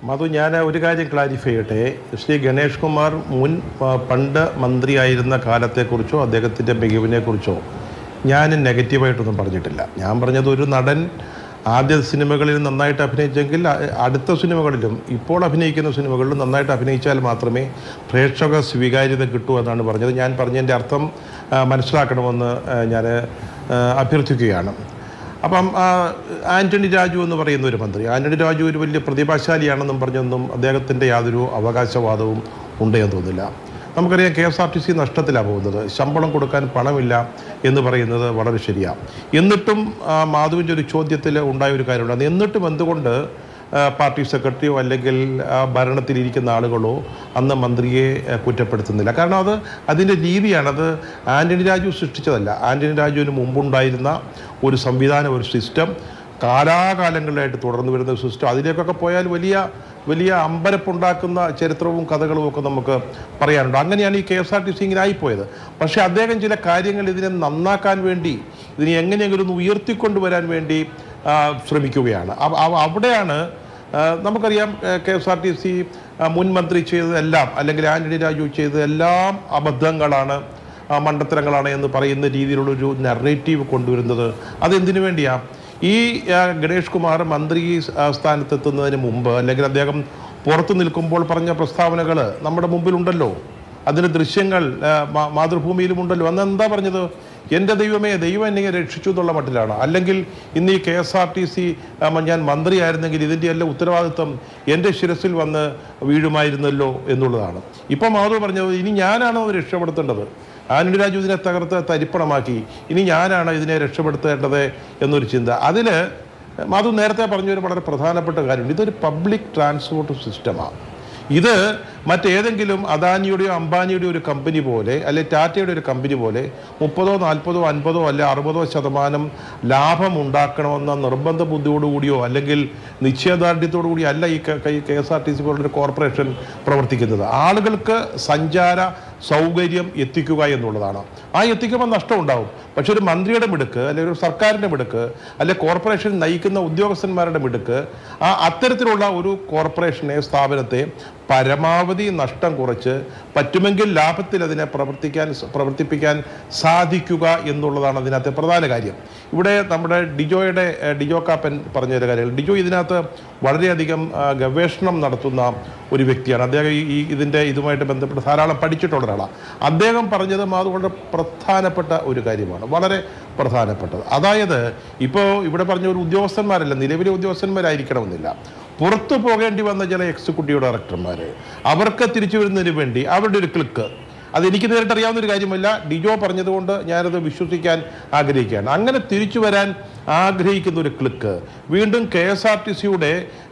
മധു ഞാൻ ഒരു കാര്യം ക്ലാരിഫൈ ചെയ്യട്ടെ ശ്രീ ഗണേഷ് കുമാർ മുൻ പ- പണ്ട് മന്ത്രിയായിരുന്ന കാലത്തെക്കുറിച്ചോ അദ്ദേഹത്തിൻ്റെ മികവിനെക്കുറിച്ചോ ഞാൻ നെഗറ്റീവായിട്ടൊന്നും പറഞ്ഞിട്ടില്ല ഞാൻ പറഞ്ഞത് ഒരു നടൻ ആദ്യ സിനിമകളിൽ നന്നായിട്ട് അഭിനയിച്ചെങ്കിൽ അ- അടുത്ത സിനിമകളിലും ഇപ്പോൾ അഭിനയിക്കുന്ന സിനിമകളിലും നന്നായിട്ട് അഭിനയിച്ചാൽ മാത്രമേ പ്രേക്ഷക സ്വീകാര്യത കിട്ടൂ എന്നാണ് പറഞ്ഞത് ഞാൻ പറഞ്ഞതിൻ്റെ അർത്ഥം ആ, മനസ്സിലാക്കണമെന്ന് ഞാൻ അഭ്യർത്ഥിക്കുകയാണ് അപ്പം ആ, ആന്റണി രാജു എന്ന് പറയുന്ന ഒരു മന്ത്രി ആന്റണി രാജു ഒരു വലിയ പ്രതിഭാശാലിയാണെന്നും പറഞ്ഞൊന്നും അദ്ദേഹത്തിൻ്റെ യാതൊരു അവകാശവാദവും ഉണ്ട് എന്ന് തോന്നുന്നില്ല നമുക്കറിയാം K S R T C നഷ്ടത്തിലാണ് പോകുന്നത് ശമ്പളം കൊടുക്കാൻ പണമില്ല എന്ന് പറയുന്നത് വളരെ ശരിയാണ് എന്നിട്ടും ആ, മാധുവിൻ്റെ ഒരു ചോദ്യത്തിൽ ഉണ്ടായ ഒരു കാര്യമുണ്ട് അത് എന്നിട്ടും എന്തുകൊണ്ട് ആ, പാർട്ടി സെക്രട്ടറിയോ അല്ലെങ്കിൽ ആ, ഭരണത്തിലിരിക്കുന്ന ആളുകളോ അന്ന് മന്ത്രിയെ ആ, കുറ്റപ്പെടുത്തുന്നില്ല കാരണം അത് അതിൻ്റെ രീതിയാണ് അത് ആന്റണി രാജു സൃഷ്ടിച്ചതല്ല ആന്റണി രാജുവിന് മുമ്പുണ്ടായിരുന്ന ഒരു സംവിധാനം ഒരു സിസ്റ്റം കാലാകാലങ്ങളിലായിട്ട് തുടർന്നു വരുന്ന ഒരു സിസ്റ്റം അതിലേക്കൊക്കെ പോയാൽ വലിയ വലിയ അമ്പരപ്പുണ്ടാക്കുന്ന ചരിത്രവും കഥകളും ഒക്കെ നമുക്ക് പറയാനുണ്ട് അങ്ങനെയാണ് ഈ K S R T C ഇങ്ങനെ ആയിപ്പോയത് പക്ഷേ അദ്ദേഹം ചില കാര്യങ്ങൾ ഇതിനെ നന്നാക്കാൻ വേണ്ടി ഇതിനെ എങ്ങനെയെങ്കിലും ഒന്ന് ഉയർത്തിക്കൊണ്ടുവരാൻ വേണ്ടി ആ, ശ്രമിക്കുകയാണ് അവ- അവ- അവിടെയാണ് ആ, നമുക്കറിയാം K S R T C മുൻ മന്ത്രി ചെയ്തതെല്ലാം അല്ലെങ്കിൽ ആന്റണി രാജു ചെയ്തതെല്ലാം അബദ്ധങ്ങളാണ് ആ, മണ്ടത്തരങ്ങളാണ് എന്ന് പറയുന്ന രീതിയിലുള്ളൊരു നറേറ്റീവ് കൊണ്ടുവരുന്നത് അതെന്തിനു വേണ്ടിയാ ഈ ആ, ഗണേഷ് കുമാർ മന്ത്രി ആ, സ്ഥാനത്തെത്തുന്നതിന് മുമ്പ് അല്ലെങ്കിൽ അദ്ദേഹം പുറത്തു നിൽക്കുമ്പോൾ പറഞ്ഞ പ്രസ്താവനകൾ നമ്മുടെ മുമ്പിലുണ്ടല്ലോ അതിൻ്റെ ദൃശ്യങ്ങൾ ആ, മാ- മാതൃഭൂമിയിലുമുണ്ടല്ലോ അന്ന് എന്താ പറഞ്ഞത് എൻ്റെ ദൈവമേ ദൈവം എന്നെ രക്ഷിച്ചു എന്നുള്ള മട്ടിലാണ് അല്ലെങ്കിൽ ഇന്ന് ഈ K S R T C ഞാൻ മന്ത്രിയായിരുന്നെങ്കിൽ ഇതിൻ്റെ എല്ലാം ഉത്തരവാദിത്വം എൻ്റെ ശിരസിൽ വന്ന് വീഴുമായിരുന്നല്ലോ എന്നുള്ളതാണ് ഇപ്പം മാധവ് പറഞ്ഞത് ഇനി ഞാനാണ് അത് രക്ഷപ്പെടുത്തേണ്ടത് ആന്റണി രാജു ഇതിനെ തകർത്ത് തരിപ്പണമാക്കി ഇനി ഞാനാണ് ഇതിനെ രക്ഷപ്പെടുത്തേണ്ടത് എന്നൊരു ചിന്ത അതിൽ മാധു നേരത്തെ പറഞ്ഞൊരു വളരെ പ്രധാനപ്പെട്ട കാര്യമുണ്ട് ഇതൊരു പബ്ലിക് ട്രാൻസ്പോർട്ട് സിസ്റ്റമാണ് ഇത് മറ്റേതെങ്കിലും അദാനിയുടെയോ അംബാനിയുടെയോ ഒരു കമ്പനി പോലെ അല്ലെ ടാറ്റയുടെ ഒരു കമ്പനി പോലെ മുപ്പതോ നാൽപ്പതോ അൻപതോ അല്ലെ അറുപതോ ശതമാനം ലാഭം ഉണ്ടാക്കണമെന്ന നിർബന്ധ ബുദ്ധിയോടുകൂടിയോ അല്ലെങ്കിൽ നിശ്ചയദാർഢ്യത്തോടു കൂടിയോ അല്ല ഈ K S R T C പോലുള്ളൊരു കോർപ്പറേഷൻ പ്രവർത്തിക്കുന്നത് ആളുകൾക്ക് സഞ്ചാര സൗകര്യം എത്തിക്കുക എന്നുള്ളതാണ് ആ എത്തിക്കുമ്പോൾ നഷ്ടം ഉണ്ടാവും പക്ഷെ ഒരു മന്ത്രിയുടെ മിടുക്ക് അല്ലെങ്കിൽ ഒരു സർക്കാരിൻ്റെ മിടുക്ക് അല്ലെ കോർപ്പറേഷൻ നയിക്കുന്ന ഉദ്യോഗസ്ഥന്മാരുടെ മിടുക്ക് ആ അത്തരത്തിലുള്ള ഒരു കോർപ്പറേഷനെ സ്ഥാപനത്തെ പരമാവധി നഷ്ടം കുറച്ച് പറ്റുമെങ്കിൽ ലാഭത്തിൽ അതിനെ പ്രവർത്തിക്കാൻ പ്രവർത്തിപ്പിക്കാൻ സാധിക്കുക എന്നുള്ളതാണ് അതിനകത്തെ പ്രധാന കാര്യം ഇവിടെ നമ്മുടെ ഡിജോയുടെ ഏഹ്, ഡിജോ കാപ്പൻ പറഞ്ഞ ഒരു കാര്യം ഡിജോ ഇതിനകത്ത് വളരെയധികം ആ, ഗവേഷണം നടത്തുന്ന ഒരു വ്യക്തിയാണ് അദ്ദേഹം ഈ ഈ ഇതിൻ്റെ ഇതുമായിട്ട് ബന്ധപ്പെട്ട് ധാരാളം പഠിച്ചിട്ടുള്ള ഒരാളാണ് അദ്ദേഹം പറഞ്ഞത് അത് വളരെ പ്രധാനപ്പെട്ട ഒരു കാര്യമാണ് വളരെ പ്രധാനപ്പെട്ടത് അതായത് ഇപ്പോൾ ഇവിടെ പറഞ്ഞ ഒരു ഉദ്യോഗസ്ഥന്മാരല്ല നിലവിലെ ഉദ്യോഗസ്ഥന്മാരായിരിക്കണമെന്നില്ല പുറത്തു പോകേണ്ടി വന്ന ചില എക്സിക്യൂട്ടീവ് ഡയറക്ടർമാർ അവർക്ക് തിരിച്ചു വരുന്നതിന് വേണ്ടി അവരുടെ ഒരു ക്ലിക്ക് അത് എനിക്ക് നേരിട്ട് അറിയാവുന്ന ഒരു കാര്യമല്ല ഡിജോ പറഞ്ഞതുകൊണ്ട് ഞാനത് വിശ്വസിക്കാൻ ആഗ്രഹിക്കുകയാണ് അങ്ങനെ തിരിച്ചു വരാൻ ആഗ്രഹിക്കുന്ന ഒരു ക്ലിക്ക് വീണ്ടും കെ എസ് ആർ ടി സിയുടെ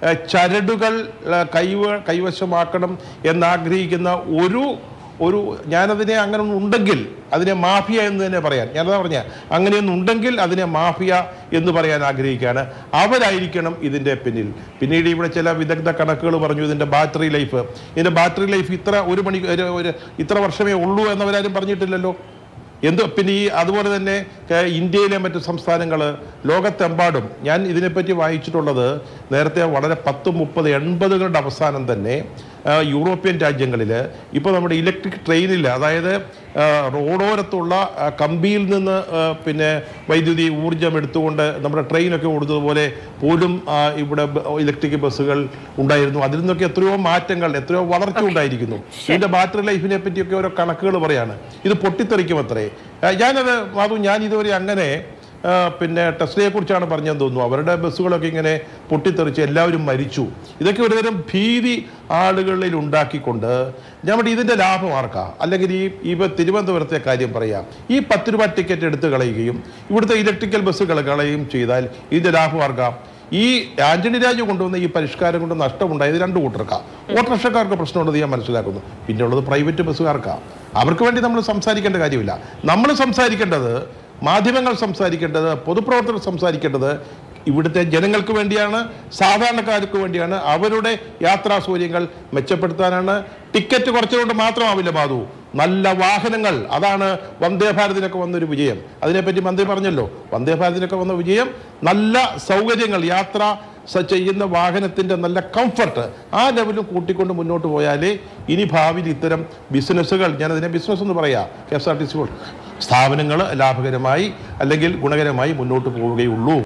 ചരടുകൾ ആ, കൈവ കൈവശമാക്കണം എന്നാഗ്രഹിക്കുന്ന ഒരു ഒരു ഞാനതിനെ അങ്ങനെ ഒന്ന് ഉണ്ടെങ്കിൽ അതിനെ മാഫിയ എന്ന് തന്നെ പറയാൻ ഞാനതാ പറഞ്ഞ അങ്ങനെയൊന്നും ഉണ്ടെങ്കിൽ അതിനെ മാഫിയ എന്ന് പറയാൻ ആഗ്രഹിക്കുകയാണ് അവരായിരിക്കണം ഇതിൻ്റെ പിന്നിൽ പിന്നീട് ഇവിടെ ചില വിദഗ്ധ കണക്കുകൾ പറഞ്ഞു ഇതിൻ്റെ ബാറ്ററി ലൈഫ് ഇതിൻ്റെ ബാറ്ററി ലൈഫ് ഇത്ര ഒരു മണി ഒരു ഒരു ഇത്ര വർഷമേ ഉള്ളൂ എന്നവരാരും പറഞ്ഞിട്ടില്ലല്ലോ എന്ത് പിന്നെ ഈ അതുപോലെ തന്നെ ഏഹ്, ഇന്ത്യയിലെ മറ്റ് സംസ്ഥാനങ്ങൾ ലോകത്തെമ്പാടും ഞാൻ ഇതിനെപ്പറ്റി വായിച്ചിട്ടുള്ളത് നേരത്തെ വളരെ പത്ത് മുപ്പത് എൺപതുകളുടെ അവസാനം തന്നെ ആ, യൂറോപ്യൻ രാജ്യങ്ങളിൽ ഇപ്പോൾ നമ്മുടെ ഇലക്ട്രിക് ട്രെയിനിൽ അതായത് ആ, റോഡോരത്തുള്ള ആ, കമ്പിയിൽ നിന്ന് ആ, പിന്നെ വൈദ്യുതി ഊർജ്ജം എടുത്തുകൊണ്ട് നമ്മുടെ ട്രെയിനൊക്കെ ഓടുന്നതുപോലെ പോലും ആ, ഇവിടെ ബ- ഇലക്ട്രിക് ബസ്സുകൾ ഉണ്ടായിരുന്നു അതിൽ നിന്നൊക്കെ എത്രയോ മാറ്റങ്ങൾ എത്രയോ വളർച്ച ഉണ്ടായിരിക്കുന്നു ഇതിന്റെ ബാറ്ററി ലൈഫിനെ പറ്റിയൊക്കെ ഓരോ കണക്കുകൾ പറയാണ് ഇത് പൊട്ടിത്തെറിക്കും അത്രേ ആ, ഞാനത് മാധു ഞാൻ ഇതുവരെ അങ്ങനെ ആ, പിന്നെ ടെസ്ലയെ കുറിച്ചാണ് പറഞ്ഞതെന്ന് തോന്നുന്നു അവരുടെ ബസ്സുകളൊക്കെ ഇങ്ങനെ പൊട്ടിത്തെറിച്ച് എല്ലാവരും മരിച്ചു ഇതൊക്കെ ഒരുതരം ഭീതി ആളുകളിൽ ഉണ്ടാക്കിക്കൊണ്ട് നമ്മുടെ ഇതിൻ്റെ ലാഭം ആർക്കാ അല്ലെങ്കിൽ ഈ ഇപ്പം തിരുവനന്തപുരത്തെ കാര്യം പറയാം ഈ പത്ത് രൂപ ടിക്കറ്റ് എടുത്ത് കളയുകയും ഇവിടുത്തെ ഇലക്ട്രിക്കൽ ബസ്സുകൾ കളയുകയും ചെയ്താൽ ഇതിൻ്റെ ലാഭം ആർക്കാം ഈ ആന്റണി രാജു കൊണ്ടുവന്ന ഈ പരിഷ്കാരം കൊണ്ട് നഷ്ടമുണ്ടായത് രണ്ട് കൂട്ടർക്കാ ഓട്ടോറിക്ഷക്കാർക്ക് പ്രശ്നമുള്ളത് ഞാൻ മനസ്സിലാക്കുന്നു പിന്നെ ഉള്ളത് പ്രൈവറ്റ് ബസ്സുകാർക്കാ അവർക്ക് വേണ്ടി നമ്മൾ സംസാരിക്കേണ്ട കാര്യമില്ല നമ്മൾ സംസാരിക്കേണ്ടത് മാധ്യമങ്ങൾ സംസാരിക്കേണ്ടത് പൊതുപ്രവർത്തകർ സംസാരിക്കേണ്ടത് ഇവിടുത്തെ ജനങ്ങൾക്ക് വേണ്ടിയാണ് സാധാരണക്കാർക്ക് വേണ്ടിയാണ് അവരുടെ യാത്രാ സൗകര്യങ്ങൾ മെച്ചപ്പെടുത്താനാണ് ടിക്കറ്റ് കുറച്ചുകൊണ്ട് മാത്രമാവില്ല മാധു നല്ല വാഹനങ്ങൾ അതാണ് വന്ദേ ഭാരതിനൊക്കെ വന്നൊരു വിജയം അതിനെപ്പറ്റി മന്ത്രി പറഞ്ഞല്ലോ വന്ദേ ഭാരതിനൊക്കെ വന്ന വിജയം നല്ല സൗകര്യങ്ങൾ യാത്ര സ- ചെയ്യുന്ന വാഹനത്തിൻ്റെ നല്ല കംഫർട്ട് ആ ലെവലും കൂട്ടിക്കൊണ്ട് മുന്നോട്ട് പോയാലേ ഇനി ഭാവിയിൽ ഇത്തരം ബിസിനസ്സുകൾ ഞാനതിനെ ബിസിനസ് എന്ന് പറയാം K S R T C സ്ഥാപനങ്ങൾ ലാഭകരമായി അല്ലെങ്കിൽ ഗുണകരമായി മുന്നോട്ട് പോവുകയുള്ളൂ